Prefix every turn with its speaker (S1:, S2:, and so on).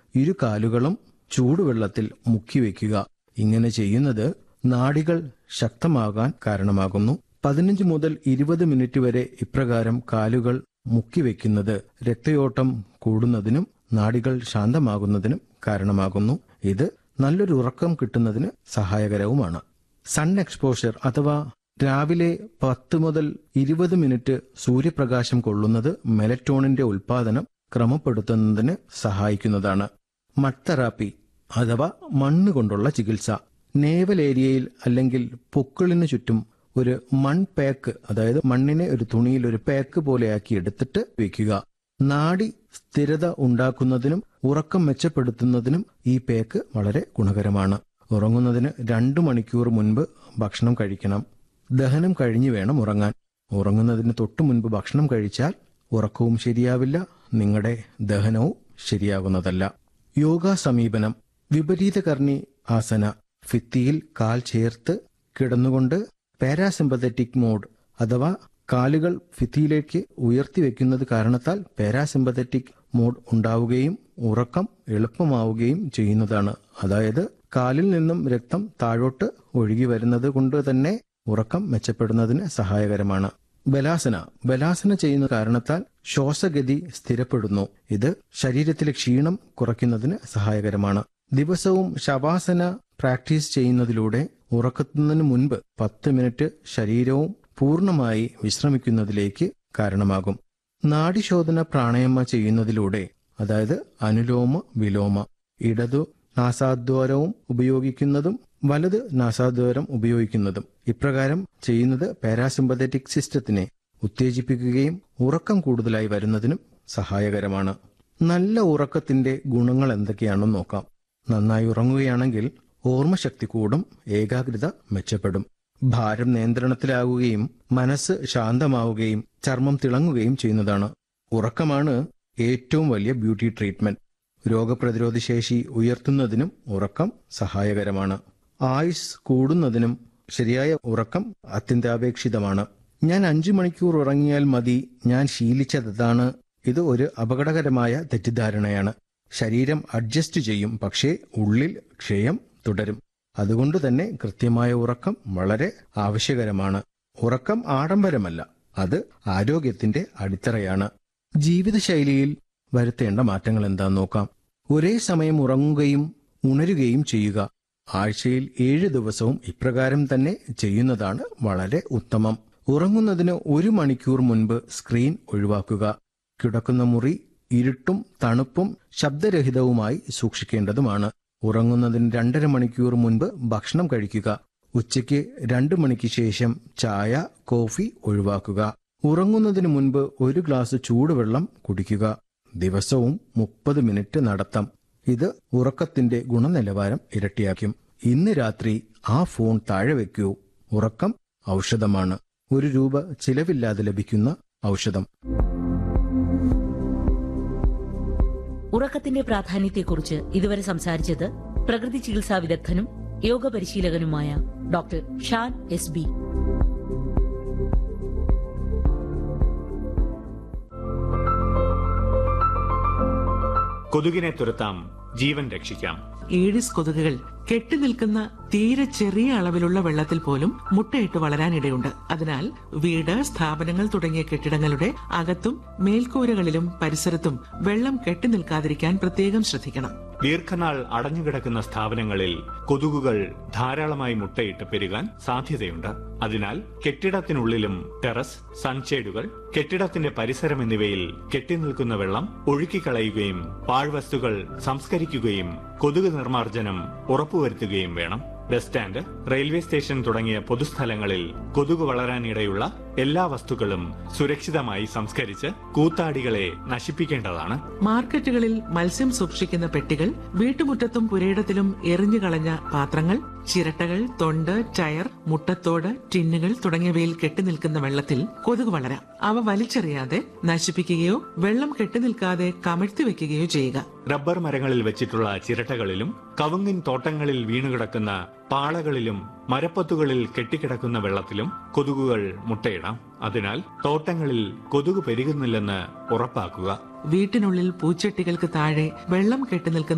S1: ഇരു കാലുകളും ചൂടുവെള്ളത്തിൽ മുക്കിവെക്കുക ഇങ്ങനെ ചെയ്യുന്നത് നാഡികൾ ശക്തമാകാൻ കാരണമാകുന്നു പതിനഞ്ച് മുതൽ ഇരുപത് മിനിറ്റ് വരെ ഇപ്രകാരം കാലുകൾ മുക്കിവെക്കുന്നത് രക്തയോട്ടം കൂടുന്നതിനും നാഡികൾ ശാന്തമാകുന്നതിനും കാരണമാകുന്നു ഇത് നല്ലൊരു ഉറക്കം കിട്ടുന്നതിന് സഹായകരവുമാണ് സൺ എക്സ്പോഷർ അഥവാ രാവിലെ പത്ത് മുതൽ ഇരുപത് മിനിറ്റ് സൂര്യപ്രകാശം കൊള്ളുന്നത് മെലറ്റോണിന്റെ ഉൽപാദനം ക്രമപ്പെടുത്തുന്നതിന് സഹായിക്കുന്നതാണ് മഡ് തെറാപ്പി അഥവാ മണ്ണ് കൊണ്ടുള്ള ചികിത്സ നേവൽ ഏരിയയിൽ അല്ലെങ്കിൽ പൊക്കിളിന് ചുറ്റും ഒരു മൺ പാക്ക് അതായത് മണ്ണിനെ ഒരു തുണിയിൽ ഒരു പാക്ക് പോലെയാക്കി എടുത്തിട്ട് വെക്കുക നാഡി സ്ഥിരത ഉണ്ടാക്കുന്നതിനും ഉറക്കം മെച്ചപ്പെടുത്തുന്നതിനും ഈ പാക്ക് വളരെ ഗുണകരമാണ് ഉറങ്ങുന്നതിന് രണ്ടു മണിക്കൂർ മുൻപ് ഭക്ഷണം കഴിക്കണം ദഹനം കഴിഞ്ഞു വേണം ഉറങ്ങാൻ ഉറങ്ങുന്നതിന് തൊട്ടു മുൻപ് ഭക്ഷണം കഴിച്ചാൽ ഉറക്കവും ശരിയാവില്ല നിങ്ങളുടെ ദഹനവും ശരിയാകുന്നതല്ല യോഗ സമീപനം വിപരീതകർണി ആസന ഭിത്തിയിൽ കാൽ ചേർത്ത് കിടന്നുകൊണ്ട് പാരാസിമ്പത്തറ്റിക് മോഡ് അഥവാ കാലുകൾ ഭിത്തിയിലേക്ക് ഉയർത്തി വെക്കുന്നത് കാരണത്താൽ പാരാസിമ്പത്തറ്റിക് മോഡ് ഉണ്ടാവുകയും ഉറക്കം എളുപ്പമാവുകയും ചെയ്യുന്നതാണ് അതായത് കാലിൽ നിന്നും രക്തം താഴോട്ട് ഒഴുകി വരുന്നത് കൊണ്ട് തന്നെ ഉറക്കം മെച്ചപ്പെടുന്നതിന് സഹായകരമാണ് ബലാസന ബലാസന ചെയ്യുന്ന കാരണത്താൽ ശ്വാസഗതി സ്ഥിരപ്പെടുന്നു ഇത് ശരീരത്തിലെ ക്ഷീണം കുറയ്ക്കുന്നതിന് സഹായകരമാണ് ദിവസവും ശവാസന പ്രാക്ടീസ് ചെയ്യുന്നതിലൂടെ ഉറക്കത്തുന്നതിന് മുൻപ് പത്ത് മിനിറ്റ് ശരീരവും പൂർണ്ണമായി വിശ്രമിക്കുന്നതിലേക്ക് കാരണമാകും നാഡിശോധന പ്രാണായാമ ചെയ്യുന്നതിലൂടെ അതായത് അനുലോമ വിലോമ ഇടതു നാസാദ്വാരവും ഉപയോഗിക്കുന്നതും വലത് നാസാദ്വാരം ഉപയോഗിക്കുന്നതും ഇപ്രകാരം ചെയ്യുന്നത് പാരാസിമ്പത്തറ്റിക് സിസ്റ്റത്തിനെ ഉത്തേജിപ്പിക്കുകയും ഉറക്കം കൂടുതലായി വരുന്നതിനും സഹായകരമാണ് നല്ല ഉറക്കത്തിന്റെ ഗുണങ്ങൾ എന്തൊക്കെയാണെന്ന് നോക്കാം നന്നായി ഉറങ്ങുകയാണെങ്കിൽ ഓർമ്മശക്തി കൂടും ഏകാഗ്രത മെച്ചപ്പെടും ഭാരം നിയന്ത്രണത്തിലാകുകയും മനസ്സ് ശാന്തമാവുകയും ചർമ്മം തിളങ്ങുകയും ചെയ്യുന്നതാണ് ഉറക്കമാണ് ഏറ്റവും വലിയ ബ്യൂട്ടി ട്രീറ്റ്മെന്റ് രോഗപ്രതിരോധ ശേഷി ഉയർത്തുന്നതിനും ഉറക്കം സഹായകരമാണ് ആയുസ് കൂടുന്നതിനും ശരിയായ ഉറക്കം അത്യന്താപേക്ഷിതമാണ് ഞാൻ അഞ്ചു മണിക്കൂർ ഉറങ്ങിയാൽ മതി ഞാൻ ശീലിച്ചതാണ് ഇത് ഒരു അപകടകരമായ തെറ്റിദ്ധാരണയാണ് ശരീരം അഡ്ജസ്റ്റ് ചെയ്യും പക്ഷേ ഉള്ളിൽ ക്ഷയം തുടരും അതുകൊണ്ട് തന്നെ കൃത്യമായ ഉറക്കം വളരെ ആവശ്യകരമാണ് ഉറക്കം ആഡംബരമല്ല അത് ആരോഗ്യത്തിന്റെ അടിത്തറയാണ് ജീവിതശൈലിയിൽ വരുത്തേണ്ട മാറ്റങ്ങൾ എന്താന്ന് നോക്കാം ഒരേ സമയം ഉറങ്ങുകയും ഉണരുകയും ചെയ്യുക ആഴ്ചയിൽ ഏഴ് ദിവസവും ഇപ്രകാരം തന്നെ ചെയ്യുന്നതാണ് വളരെ ഉത്തമം ഉറങ്ങുന്നതിന് ഒരു മണിക്കൂർ മുൻപ് സ്ക്രീൻ ഒഴിവാക്കുക കിടക്കുന്ന മുറി ഇരുട്ടും തണുപ്പും ശബ്ദരഹിതവുമായി സൂക്ഷിക്കേണ്ടതുമാണ് ഉറങ്ങുന്നതിന് രണ്ടര മണിക്കൂർ മുൻപ് ഭക്ഷണം കഴിക്കുക ഉച്ചയ്ക്ക് രണ്ടു മണിക്ക് ശേഷം ചായ കോഫി ഒഴിവാക്കുക ഉറങ്ങുന്നതിന് മുൻപ് ഒരു ഗ്ലാസ് ചൂടുവെള്ളം കുടിക്കുക ദിവസവും മുപ്പത് മിനിറ്റ് നടത്തം ഇത് ഉറക്കത്തിന്റെ ഗുണനിലവാരം ഇരട്ടിയാക്കും ഇന്ന് രാത്രി ആ ഫോൺ താഴെ വെക്കൂ ഉറക്കം ഔഷധമാണ് ഒരു രൂപ ചിലവില്ലാതെ ലഭിക്കുന്ന ഔഷധം
S2: ഉറക്കത്തിന്റെ പ്രാധാന്യത്തെക്കുറിച്ച് ഇതുവരെ സംസാരിച്ചത് പ്രകൃതി ചികിത്സാ വിദഗ്ധനും യോഗ പരിശീലകനുമായ ഡോക്ടർ ഷാൻ എസ് ബി
S3: കൊതുകിനെ തുരത്താം ജീവൻ രക്ഷിക്കാം
S4: ഏഡിസ് കൊതുകുകൾ കെട്ടിനിൽക്കുന്ന തീരെ ചെറിയ അളവിലുള്ള വെള്ളത്തിൽ പോലും മുട്ടയിട്ട് വളരാനിടയുണ്ട് അതിനാൽ വീട് സ്ഥാപനങ്ങൾ തുടങ്ങിയ കെട്ടിടങ്ങളുടെ അകത്തും മേൽക്കൂരകളിലും പരിസരത്തും വെള്ളം കെട്ടിനിൽക്കാതിരിക്കാൻ പ്രത്യേകം ശ്രദ്ധിക്കണം
S3: ദീർഘനാൾ അടഞ്ഞുകിടക്കുന്ന സ്ഥാപനങ്ങളിൽ കൊതുകുകൾ ധാരാളമായി മുട്ടയിട്ട് പെരുകാൻ സാധ്യതയുണ്ട് അതിനാൽ കെട്ടിടത്തിനുള്ളിലും ടെറസ് സൺഷേഡുകൾ കെട്ടിടത്തിന്റെ പരിസരം എന്നിവയിൽ കെട്ടിനിൽക്കുന്ന വെള്ളം ഒഴുക്കിക്കളയുകയും പാഴ്വസ്തുക്കൾ സംസ്കരിക്കുകയും കൊതുക് നിർമ്മാർജ്ജനം ഉറപ്പുവരുത്തുകയും വേണം ബസ് സ്റ്റാൻഡ് റെയിൽവേ സ്റ്റേഷൻ തുടങ്ങിയ പൊതുസ്ഥലങ്ങളിൽ കൊതുക് വളരാനിടയുള്ള എല്ലാ വസ്തുക്കളും സുരക്ഷിതമായി സംസ്കരിച്ച് കൂത്താടികളെ നശിപ്പിക്കേണ്ടതാണ്
S4: മാർക്കറ്റുകളിൽ മത്സ്യം സൂക്ഷിക്കുന്ന പെട്ടികൾ വീട്ടുമുറ്റത്തും പുരയിടത്തിലും എറിഞ്ഞു കളഞ്ഞ പാത്രങ്ങൾ ചിരട്ടകൾ തൊണ്ട് ടയർ മുട്ടത്തോട് ടിന്നുകൾ തുടങ്ങിയവയിൽ കെട്ടിനിൽക്കുന്ന വെള്ളത്തിൽ കൊതുക് വളരാം അവ വലിച്ചെറിയാതെ നശിപ്പിക്കുകയോ വെള്ളം കെട്ടിനിൽക്കാതെ കമഴ്ത്തി വെക്കുകയോ ചെയ്യുക
S3: റബ്ബർ മരങ്ങളിൽ വെച്ചിട്ടുള്ള ചിരട്ടകളിലും കവുങ്ങിൻ തോട്ടങ്ങളിൽ വീണുകിടക്കുന്ന പാളകളിലും മരപ്പത്തുകളിൽ കെട്ടിക്കിടക്കുന്ന വെള്ളത്തിലും കൊതുകുകൾ മുട്ടയിടാം അതിനാൽ തോട്ടങ്ങളിൽ കൊതുക് പെരുകുന്നില്ലെന്ന് ഉറപ്പാക്കുക
S4: വീട്ടിനുള്ളിൽ പൂച്ചട്ടികൾക്ക് താഴെ വെള്ളം കെട്ടിനിൽക്കുന്ന